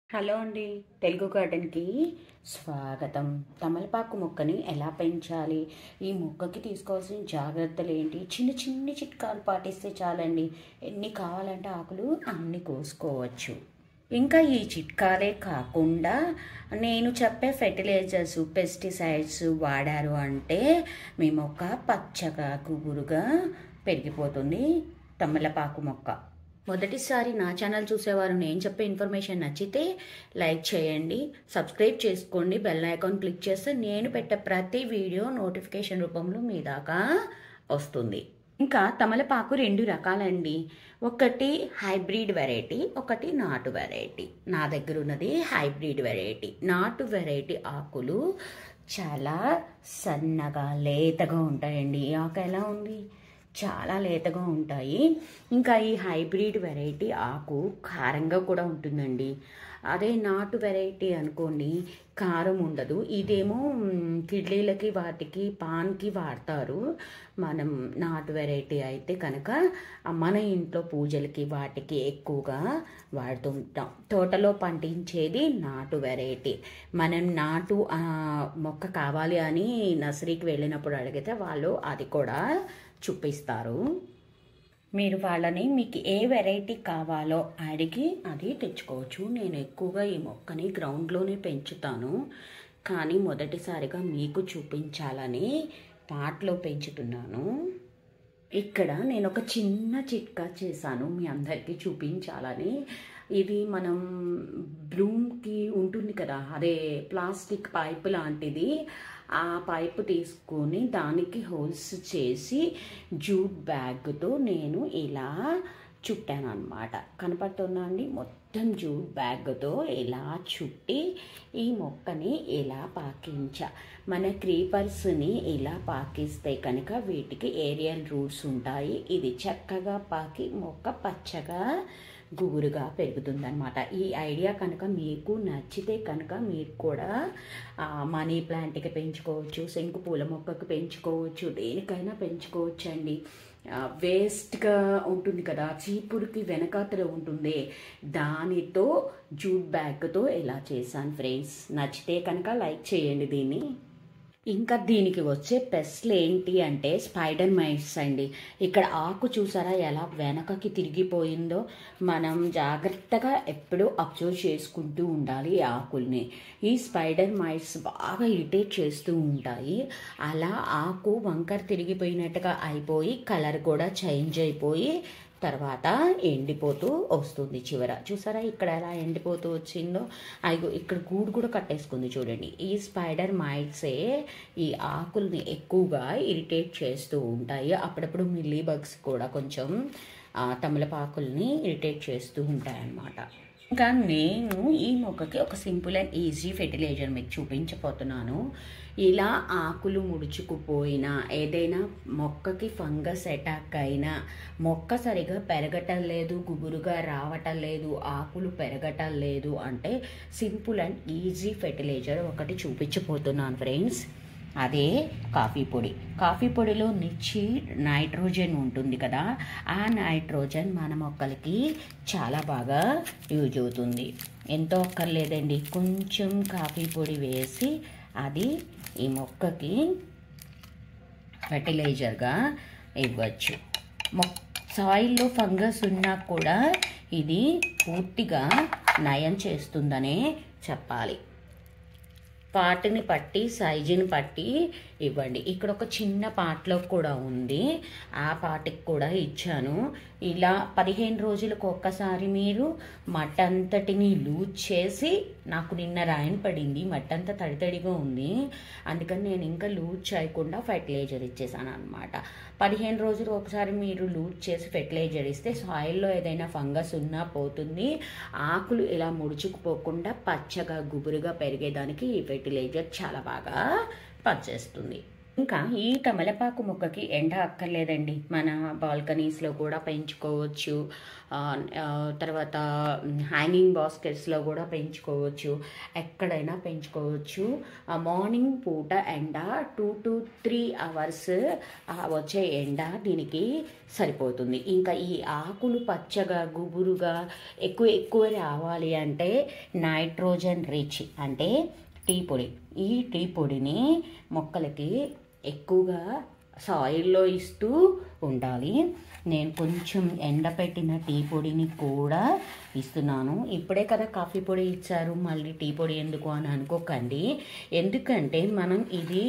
hello అండి తెలుగు గార్డెన్కి స్వాగతం తమలపాకు మొక్కని ఎలా పెంచాలి ఈ మొక్కకి తీసుకోవాల్సిన జాగ్రత్తలు ఏంటి చిన్న చిన్న చిట్కాలు పాటిస్తే చాలండి ఎన్ని కావాలంటే ఆకులు అన్ని కోసుకోవచ్చు ఇంకా ఈ చిట్కాలే కాకుండా నేను చెప్పే ఫెర్టిలైజర్స్ పెస్టిసైడ్స్ వాడారు అంటే మీ మొక్క పచ్చగా గుబురుగా పెరిగిపోతుంది తమలపాకు మొక్క మొదటిసారి నా ఛానల్ చూసేవారు నేను చెప్పే ఇన్ఫర్మేషన్ నచ్చితే లైక్ చేయండి సబ్స్క్రైబ్ చేసుకోండి బెల్ ఐకాన్ క్లిక్ చేస్తే నేను పెట్టే ప్రతి వీడియో నోటిఫికేషన్ రూపంలో మీ దాకా వస్తుంది ఇంకా తమలపాకు రెండు రకాలండి ఒకటి హైబ్రిడ్ వెరైటీ ఒకటి నాటు వెరైటీ నా దగ్గర ఉన్నది హైబ్రిడ్ వెరైటీ నాటు వెరైటీ ఆకులు చాలా సన్నగా లేతగా ఉంటాయండి ఈ ఆకు ఎలా ఉంది చాలా లేతగా ఉంటాయి ఇంకా ఈ హైబ్రిడ్ వెరైటీ ఆకు కారంగా కూడా ఉంటుందండి అదే నాటు వెరైటీ అనుకోండి కారం ఉండదు ఇదేమో మ్, కిడ్నీలకి వాటికి పాన్కి వాడతారు మనం నాటు వెరైటీ అయితే కనుక ఆ, మన ఇంట్లో పూజలకి వాటికి ఎక్కువగా వాడుతుంటాం తోటలో పండించేది నాటు వెరైటీ మనం నాటు ఆ, మొక్క కావాలి అని నర్సరీకి వెళ్ళినప్పుడు అడిగితే వాళ్ళు అది కూడా చూపిస్తారు మీరు వాళ్ళని మీకు ఏ వెరైటీ కావాలో అడిగి అది తెచ్చుకోవచ్చు నేను ఎక్కువగా ఈ మొక్కని గ్రౌండ్లోనే పెంచుతాను కానీ మొదటిసారిగా మీకు చూపించాలని పాట్లో పెంచుతున్నాను ఇక్కడ నేను ఒక చిన్న చిట్కా చేశాను మీ అందరికీ చూపించాలని ఇది మనం బ్లూమ్కి ఉంటుంది కదా అదే ప్లాస్టిక్ పైప్ లాంటిది ఆ పైపు తీసుకొని దానికి హోల్స్ చేసి జూట్ బ్యాగ్తో నేను ఇలా చుట్టాను అనమాట కనపడుతుందా అండి మొత్తం జూట్ బ్యాగ్తో ఇలా చుట్టి ఈ మొక్కని ఇలా పాకించా మన క్రీపర్స్ని ఇలా పాకిస్తే కనుక వీటికి ఏరియల్ రూట్స్ ఉంటాయి ఇది చక్కగా పాకి మొక్క పచ్చగా గుబురుగా పెరుగుతుందన్నమాట ఈ ఐడియా కనుక మీకు నచ్చితే కనుక మీరు కూడా ఆ, మనీ ప్లాంట్కి పెంచుకోవచ్చు శంకు పూల మొక్కకు పెంచుకోవచ్చు దేనికైనా పెంచుకోవచ్చు అండి వేస్ట్గా ఉంటుంది కదా చీపురుకి వెనకాతల ఉంటుంది దానితో జూట్ బ్యాగ్తో ఎలా చేశాను ఫ్రెండ్స్ నచ్చితే కనుక లైక్ చేయండి దీన్ని ఇంకా దీనికి వచ్చే పెస్ట్లు ఏంటి అంటే స్పైడర్ మైట్స్ అండి ఇక్కడ ఆకు చూసారా ఎలా వెనకకి తిరిగిపోయిందో మనం జాగ్రత్తగా ఎప్పుడూ అబ్జర్వ్ చేసుకుంటూ ఉండాలి ఈ ఆకుల్ని ఈ స్పైడర్ మైట్స్ బాగా ఇరిటేట్ చేస్తూ ఉంటాయి అలా ఆకు వంకర తిరిగిపోయినట్టుగా అయిపోయి కలర్ కూడా చేంజ్ అయిపోయి తర్వాత ఎండిపోతూ వస్తుంది చివర చూసారా ఇక్కడ ఎలా ఎండిపోతూ వచ్చిందో అయ్యో ఇక్కడ గూడు కూడా కట్టేసుకుంది చూడండి ఈ స్పైడర్ మైట్సే ఈ ఆకుల్ని ఎక్కువగా ఇరిటేట్ చేస్తూ ఉంటాయి అప్పుడప్పుడు మిల్లీ బగ్స్ కూడా కొంచెం ఆ, తమలపాకుల్ని ఇరిటేట్ చేస్తూ ఉంటాయి అన్నమాట ఇంకా నేను ఈ మొక్కకి ఒక సింపుల్ అండ్ ఈజీ ఫెర్టిలైజర్ మీకు చూపించబోతున్నాను ఇలా ఆకులు ముడుచుకుపోయినా ఏదైనా మొక్కకి ఫంగస్ అటాక్ అయినా మొక్క సరిగా పెరగటం లేదు గుబురుగా రావటం లేదు ఆకులు పెరగటం లేదు అంటే సింపుల్ అండ్ ఈజీ ఫెర్టిలైజర్ ఒకటి చూపించబోతున్నాను ఫ్రెండ్స్ అదే కాఫీ పొడి కాఫీ పొడిలో నిచ్చి నైట్రోజన్ ఉంటుంది కదా ఆ నైట్రోజన్ మన మొక్కలకి చాలా బాగా యూజ్ అవుతుంది ఎంతో అక్కర్లేదండి కొంచెం కాఫీ పొడి వేసి అది ఈ మొక్కకి ఫెర్టిలైజర్గా ఇవ్వచ్చు మొ సాయిల్లో ఫంగస్ ఉన్నా కూడా ఇది పూర్తిగా నయం చేస్తుందనే చెప్పాలి పార్ట్ని పట్టి సైజుని పట్టి ఇవ్వండి ఇక్కడ ఒక చిన్న పార్ట్లో కూడా ఉంది ఆ పార్ట్కి కూడా ఇచ్చాను ఇలా పదిహేను రోజులకు ఒక్కసారి మీరు మట్టంతటిని లూజ్ చేసి నాకు నిన్న రాయన్ పడింది మట్టంతా తడి తడిగా ఉంది అందుకని నేను ఇంకా లూజ్ చేయకుండా ఫెర్టిలైజర్ ఇచ్చేసాను అనమాట పదిహేను రోజులు ఒకసారి మీరు లూజ్ చేసి ఫెర్టిలైజర్ ఇస్తే సాయిల్లో ఏదైనా ఫంగస్ ఉన్నా పోతుంది ఆకులు ఇలా ముడుచుకుపోకుండా పచ్చగా గుబురుగా పెరిగేదానికి ఈ ఫెర్టిలైజర్ చాలా బాగా పనిచేస్తుంది ఇంకా ఈ తమలపాకు మొక్కకి ఎండ అక్కర్లేదండి మన బాల్కనీస్లో కూడా పెంచుకోవచ్చు ఆ, ఆ, తర్వాత హ్యాంగింగ్ బాస్కెట్స్లో కూడా పెంచుకోవచ్చు ఎక్కడైనా పెంచుకోవచ్చు ఆ మార్నింగ్ పూట ఎండ టూ టు త్రీ అవర్స్ వచ్చే ఎండ దీనికి సరిపోతుంది ఇంకా ఈ ఆకులు పచ్చగా గుబురుగా ఎక్కువ ఎక్కువ రావాలి అంటే నైట్రోజన్ రిచ్ అంటే టీ పొడి ఈ టీ పొడిని మొక్కలకి ఎక్కువగా సాయిల్లో ఇస్తూ ఉండాలి నేను కొంచెం ఎండపెట్టిన టీ పొడిని కూడా ఇస్తున్నాను ఇప్పుడే కదా కాఫీ పొడి ఇచ్చారు మళ్ళీ టీ పొడి ఎందుకు అని అనుకోకండి ఎందుకంటే మనం ఇది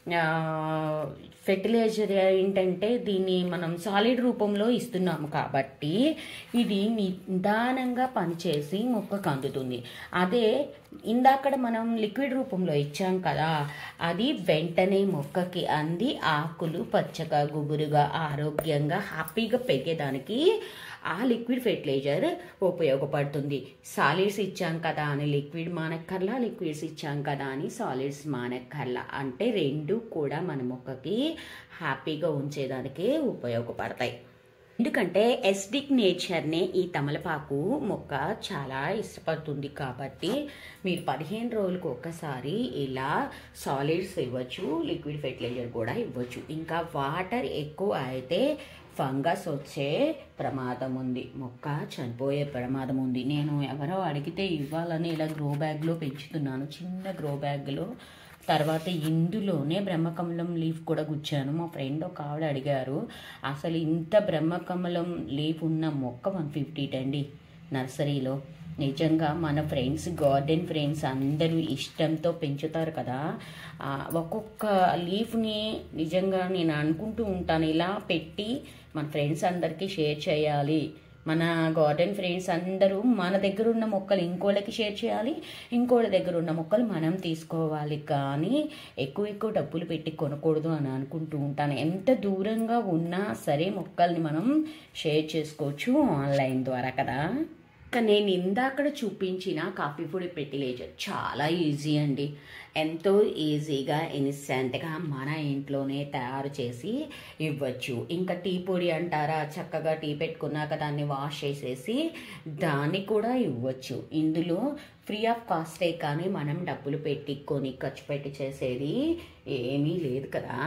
ఫెర్టిలైజర్ ఏంటంటే దీన్ని మనం సాలిడ్ రూపంలో ఇస్తున్నాము కాబట్టి ఇది నిదానంగా పనిచేసి మొక్కకు అందుతుంది అదే ఇందాకడ మనం లిక్విడ్ రూపంలో ఇచ్చాం కదా అది వెంటనే మొక్కకి అంది ఆకులు పచ్చగా గుబురుగా ఆరోగ్యంగా హ్యాపీగా పెరిగేదానికి ఆ లిక్విడ్ ఫెర్టిలైజర్ ఉపయోగపడుతుంది సాలిడ్స్ ఇచ్చాం కదా అని లిక్విడ్ మానక్కర్లా లిక్విడ్స్ ఇచ్చాం కదా అని సాలిడ్స్ మానక్కర్లా అంటే రెండు కూడా మన మొక్కకి హ్యాపీగా ఉంచేదానికి ఉపయోగపడతాయి ఎందుకంటే ఎస్డిక్ నేచర్నే ఈ తమలపాకు మొక్క చాలా ఇష్టపడుతుంది కాబట్టి మీరు పదిహేను రోజులకు ఒక్కసారి ఇలా సాలిడ్స్ ఇవ్వచ్చు లిక్విడ్ ఫెర్టిలైజర్ కూడా ఇవ్వచ్చు ఇంకా వాటర్ ఎక్కువ అయితే ఫంగస్ వచ్చే ప్రమాదం ఉంది మొక్క చనిపోయే ప్రమాదం ఉంది నేను ఎవరో అడిగితే ఇవ్వాలని ఇలా గ్రో బ్యాగ్లో పెంచుతున్నాను చిన్న గ్రో బ్యాగ్లో తర్వాత ఇందులోనే బ్రహ్మకమలం లీఫ్ కూడా గుచ్చాను మా ఫ్రెండ్ ఒక ఆవిడ అడిగారు అసలు ఇంత బ్రహ్మకమలం లీఫ్ ఉన్న మొక్క వన్ ఫిఫ్టీ అండి నర్సరీలో నిజంగా మన ఫ్రెండ్స్ గార్డెన్ ఫ్రెండ్స్ అందరూ ఇష్టంతో పెంచుతారు కదా ఆ, ఒక్కొక్క లీఫ్ని నిజంగా నేను అనుకుంటూ ఉంటాను ఇలా పెట్టి మన ఫ్రెండ్స్ అందరికీ షేర్ చేయాలి మన గార్డెన్ ఫ్రెండ్స్ అందరూ మన దగ్గర ఉన్న మొక్కలు ఇంకోళ్ళకి షేర్ చేయాలి ఇంకోళ్ళ దగ్గర ఉన్న మొక్కలు మనం తీసుకోవాలి కానీ ఎక్కువ ఎక్కువ డబ్బులు పెట్టి కొనకూడదు అని అనుకుంటూ ఉంటాను ఎంత దూరంగా ఉన్నా సరే మొక్కల్ని మనం షేర్ చేసుకోవచ్చు ఆన్లైన్ ద్వారా కదా ఇంకా నేను ఇందాకడ చూపించిన కాఫీ పొడి ఫెర్టిలైజర్ చాలా ఈజీ అండి ఎంతో ఈజీగా ఇన్స్టెంట్గా మన ఇంట్లోనే తయారు చేసి ఇవ్వచ్చు ఇంకా టీ పొడి అంటారా చక్కగా టీ పెట్టుకున్నాక దాన్ని వాష్ చేసేసి దాన్ని కూడా ఇవ్వచ్చు ఇందులో ఫ్రీ ఆఫ్ కాస్టే కానీ మనం డబ్బులు పెట్టి కొని ఖర్చు పెట్టి చేసేది ఏమీ లేదు కదా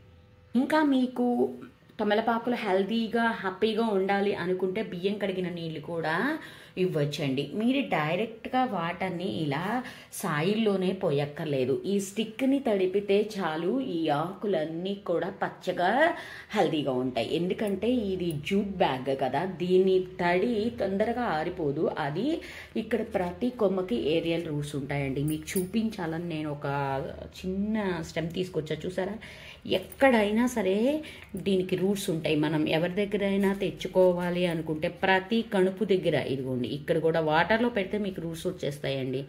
ఇంకా మీకు తమలపాకులు హెల్తీగా హ్యాపీగా ఉండాలి అనుకుంటే బియ్యం కడిగిన నీళ్ళు కూడా ఇవ్వచ్చండి మీరు డైరెక్ట్గా వాటర్ని ఇలా సాయిల్లోనే పోయక్కర్లేదు ఈ స్టిక్ని తడిపితే చాలు ఈ ఆకులన్నీ కూడా పచ్చగా హెల్తీగా ఉంటాయి ఎందుకంటే ఇది జూట్ బ్యాగ్ కదా దీని తడి తొందరగా ఆరిపోదు అది ఇక్కడ ప్రతి కొమ్మకి ఏరియల్ రూట్స్ ఉంటాయండి మీకు చూపించాలని నేను ఒక చిన్న స్టెమ్ తీసుకొచ్చా చూసారా ఎక్కడైనా సరే దీనికి రూట్స్ ఉంటాయి మనం ఎవరి దగ్గరైనా తెచ్చుకోవాలి అనుకుంటే ప్రతి కణుపు దగ్గర ఇదిగోండి ఇక్కడ కూడా వాటర్లో పెడితే మీకు రూట్స్ వచ్చేస్తాయండి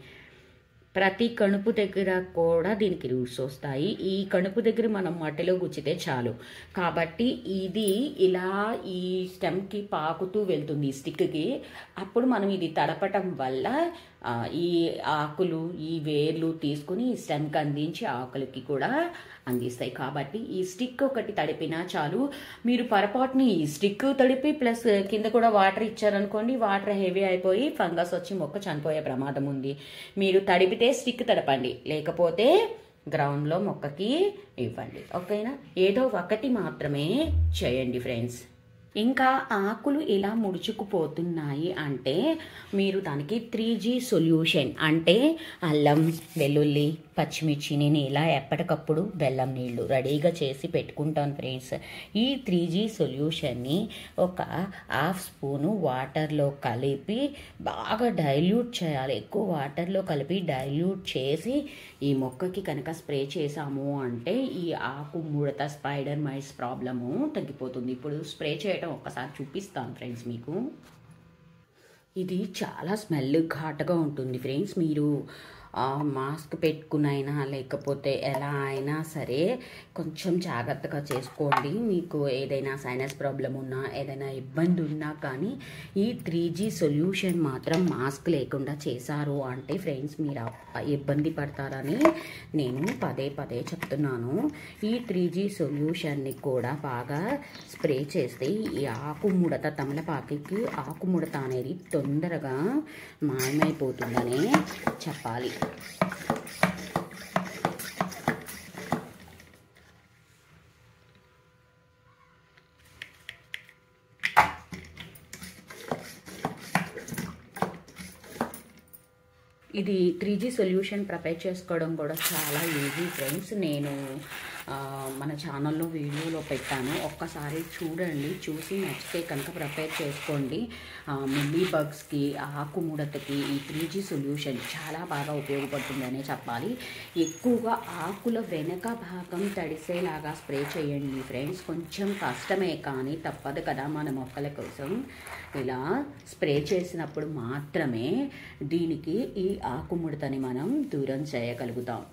ప్రతి కణుపు దగ్గర కూడా దీనికి రూట్స్ వస్తాయి ఈ కణుపు దగ్గర మనం మట్టిలో గుచ్చితే చాలు కాబట్టి ఇది ఇలా ఈ స్టెమ్కి పాకుతూ వెళ్తుంది ఈ స్టిక్కి అప్పుడు మనం ఇది తడపటం వల్ల ఆ, ఈ ఆకులు ఈ వేర్లు తీసుకుని ఈ స్టెమ్కి అందించి ఆకులకి కూడా అందిస్తాయి కాబట్టి ఈ స్టిక్ ఒకటి తడిపినా చాలు మీరు పొరపాటుని ఈ స్టిక్ తడిపి ప్లస్ కింద కూడా వాటర్ ఇచ్చారనుకోండి వాటర్ హెవీ అయిపోయి ఫంగస్ వచ్చి మొక్క చనిపోయే ప్రమాదం ఉంది మీరు తడిపితే స్టిక్ తడపండి లేకపోతే గ్రౌండ్లో మొక్కకి ఇవ్వండి ఓకేనా ఏదో ఒకటి మాత్రమే చేయండి ఫ్రెండ్స్ ఇంకా ఆకులు ఇలా ముడుచుకుపోతున్నాయి అంటే మీరు దానికి త్రీ జీ సొల్యూషన్ అంటే అల్లం వెల్లుల్లి పచ్చిమిర్చి నేను ఇలా ఎప్పటికప్పుడు బెల్లం నీళ్ళు రెడీగా చేసి పెట్టుకుంటాను ఫ్రెండ్స్ ఈ త్రీ జీ సొల్యూషన్ని ఒక హాఫ్ స్పూను వాటర్లో కలిపి బాగా డైల్యూట్ చేయాలి ఎక్కువ వాటర్లో కలిపి డైల్యూట్ చేసి ఈ మొక్కకి కనుక స్ప్రే చేసాము అంటే ఈ ఆకు ముడత స్పైడర్ మైట్స్ ప్రాబ్లము తగ్గిపోతుంది ఇప్పుడు స్ప్రే చేయడం ఒక్కసారి చూపిస్తాను ఫ్రెండ్స్ మీకు ఇది చాలా స్మెల్ ఘాటుగా ఉంటుంది ఫ్రెండ్స్ మీరు ఆ, మాస్క్ పెట్టుకునైనా లేకపోతే ఎలా అయినా సరే కొంచెం జాగ్రత్తగా చేసుకోండి మీకు ఏదైనా సైనస్ ప్రాబ్లం ఉన్నా ఏదైనా ఇబ్బంది ఉన్నా కానీ ఈ త్రీ జీ సొల్యూషన్ మాత్రం మాస్క్ లేకుండా చేశారు అంటే ఫ్రెండ్స్ మీరు ఆ- ఇబ్బంది పడతారని నేను పదే పదే చెప్తున్నాను ఈ త్రీ జీ సొల్యూషన్ని కూడా బాగా స్ప్రే చేస్తే ఈ ఆకు ముడత తమలపాకుకి ఆకు ముడత అనేది తొందరగా మాయమైపోతుందనే చెప్పాలి ఇది త్రీ జీ సొల్యూషన్ ప్రిపేర్ చేసుకోవడం కూడా చాలా ఈజీ ఫ్రెండ్స్ నేను ఆ, మన ఛానల్లో వీడియోలో పెట్టాను ఒక్కసారి చూడండి చూసి నచ్చితే కనుక ప్రిపేర్ చేసుకోండి మిల్లీ బగ్స్కి ఆకు ముడతకి ఈ త్రీ జీ సొల్యూషన్ చాలా బాగా ఉపయోగపడుతుందనే చెప్పాలి ఎక్కువగా ఆకుల వెనక భాగం తడిసేలాగా స్ప్రే చేయండి ఫ్రెండ్స్ కొంచెం కష్టమే కానీ తప్పదు కదా మన మొక్కల కోసం ఇలా స్ప్రే చేసినప్పుడు మాత్రమే దీనికి ఈ ఆకు ముడతని మనం దూరం చేయగలుగుతాం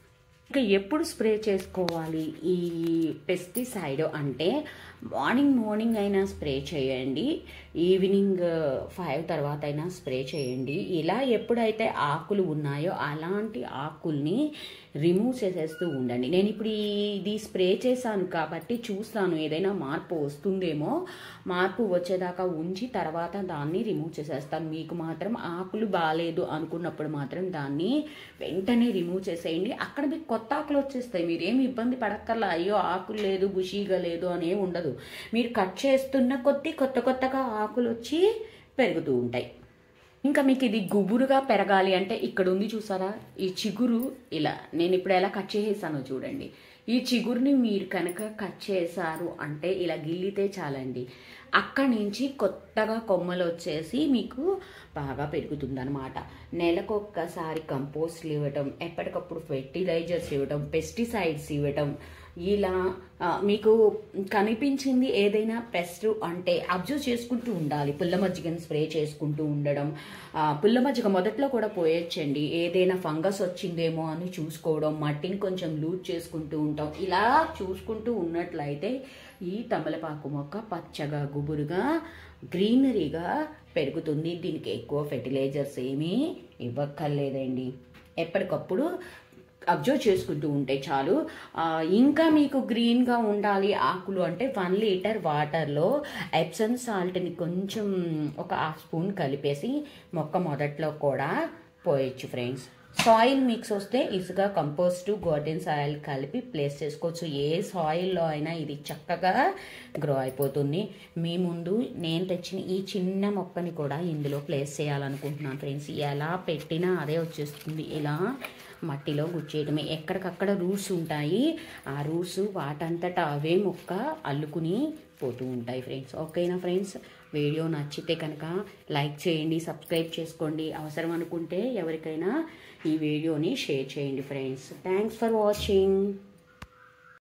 ఇక ఎప్పుడు స్ప్రే చేసుకోవాలి ఈ పెస్టిసైడ్ అంటే మార్నింగ్ మార్నింగ్ అయినా స్ప్రే చేయండి ఈవినింగ్ ఫైవ్ తర్వాత అయినా స్ప్రే చేయండి ఇలా ఎప్పుడైతే ఆకులు ఉన్నాయో అలాంటి ఆకుల్ని రిమూవ్ చేసేస్తూ ఉండండి నేను ఇప్పుడు ఈ- ఇది స్ప్రే చేశాను కాబట్టి చూస్తాను ఏదైనా మార్పు వస్తుందేమో మార్పు వచ్చేదాకా ఉంచి తర్వాత దాన్ని రిమూవ్ చేసేస్తాను మీకు మాత్రం ఆకులు బాగాలేదు అనుకున్నప్పుడు మాత్రం దాన్ని వెంటనే రిమూవ్ చేసేయండి అక్కడ మీకు కొత్త ఆకులు వచ్చేస్తాయి మీరు ఏమి ఇబ్బంది పడక్కర్లా అయ్యో ఆకులు లేదు బుషీగా లేదు అని ఏమి ఉండదు మీరు కట్ చేస్తున్న కొద్దీ కొత్త కొత్తగా ఆకులు వచ్చి పెరుగుతూ ఉంటాయి ఇంకా మీకు ఇది గుబురుగా పెరగాలి అంటే ఇక్కడ ఉంది చూసారా ఈ చిగురు ఇలా నేను ఇప్పుడు ఎలా కట్ చేసేసానో చూడండి ఈ చిగురుని మీరు కనుక కట్ చేశారు అంటే ఇలా గిల్లితే చాలండి అక్కడి నుంచి కొత్తగా కొమ్మలు వచ్చేసి మీకు బాగా పెరుగుతుంది అనమాట నెలకొక్కసారి కంపోస్ట్లు ఇవ్వటం ఎప్పటికప్పుడు ఫెర్టిలైజర్స్ ఇవ్వటం పెస్టిసైడ్స్ ఇవ్వటం ఇలా ఆ, మీకు కనిపించింది ఏదైనా పెస్ట్ అంటే అబ్జర్వ్ చేసుకుంటూ ఉండాలి పుల్ల మజ్జిగను స్ప్రే చేసుకుంటూ ఉండడం ఆ, పుల్ల మజ్జిగ మొదట్లో కూడా పోయొచ్చండి ఏదైనా ఫంగస్ వచ్చిందేమో అని చూసుకోవడం మట్టిని కొంచెం లూజ్ చేసుకుంటూ ఉంటాం ఇలా చూసుకుంటూ ఉన్నట్లయితే ఈ తమలపాకు మొక్క పచ్చగా గుబురుగా గ్రీనరీగా పెరుగుతుంది దీనికి ఎక్కువ ఫెర్టిలైజర్స్ ఏమీ ఇవ్వక్కర్లేదండి ఎప్పటికప్పుడు అబ్జర్వ్ చేసుకుంటూ ఉంటే చాలు ఆ, ఇంకా మీకు గ్రీన్గా ఉండాలి ఆకులు అంటే వన్ లీటర్ వాటర్లో ఎప్సన్ సాల్ట్ని కొంచెం ఒక హాఫ్ స్పూన్ కలిపేసి మొక్క మొదట్లో కూడా పోయొచ్చు ఫ్రెండ్స్ సాయిల్ మిక్స్ వస్తే ఇసుక కంపోస్ట్ గార్డెన్ సాయిల్ కలిపి ప్లేస్ చేసుకోవచ్చు ఏ సాయిల్లో అయినా ఇది చక్కగా గ్రో అయిపోతుంది మీ ముందు నేను తెచ్చిన ఈ చిన్న మొక్కని కూడా ఇందులో ప్లేస్ చేయాలనుకుంటున్నాను ఫ్రెండ్స్ ఎలా పెట్టినా అదే వచ్చేస్తుంది ఇలా మట్టిలో గుచ్చేయడమే ఎక్కడికక్కడ రూట్స్ ఉంటాయి ఆ రూట్స్ వాటంతటా అవే మొక్క అల్లుకుని పోతూ ఉంటాయి ఫ్రెండ్స్ ఓకేనా ఫ్రెండ్స్ వీడియో నచ్చితే కనుక లైక్ చేయండి సబ్స్క్రైబ్ చేసుకోండి అవసరం అనుకుంటే ఎవరికైనా ఈ వీడియోని షేర్ చేయండి ఫ్రెండ్స్ థ్యాంక్స్ ఫర్ వాచింగ్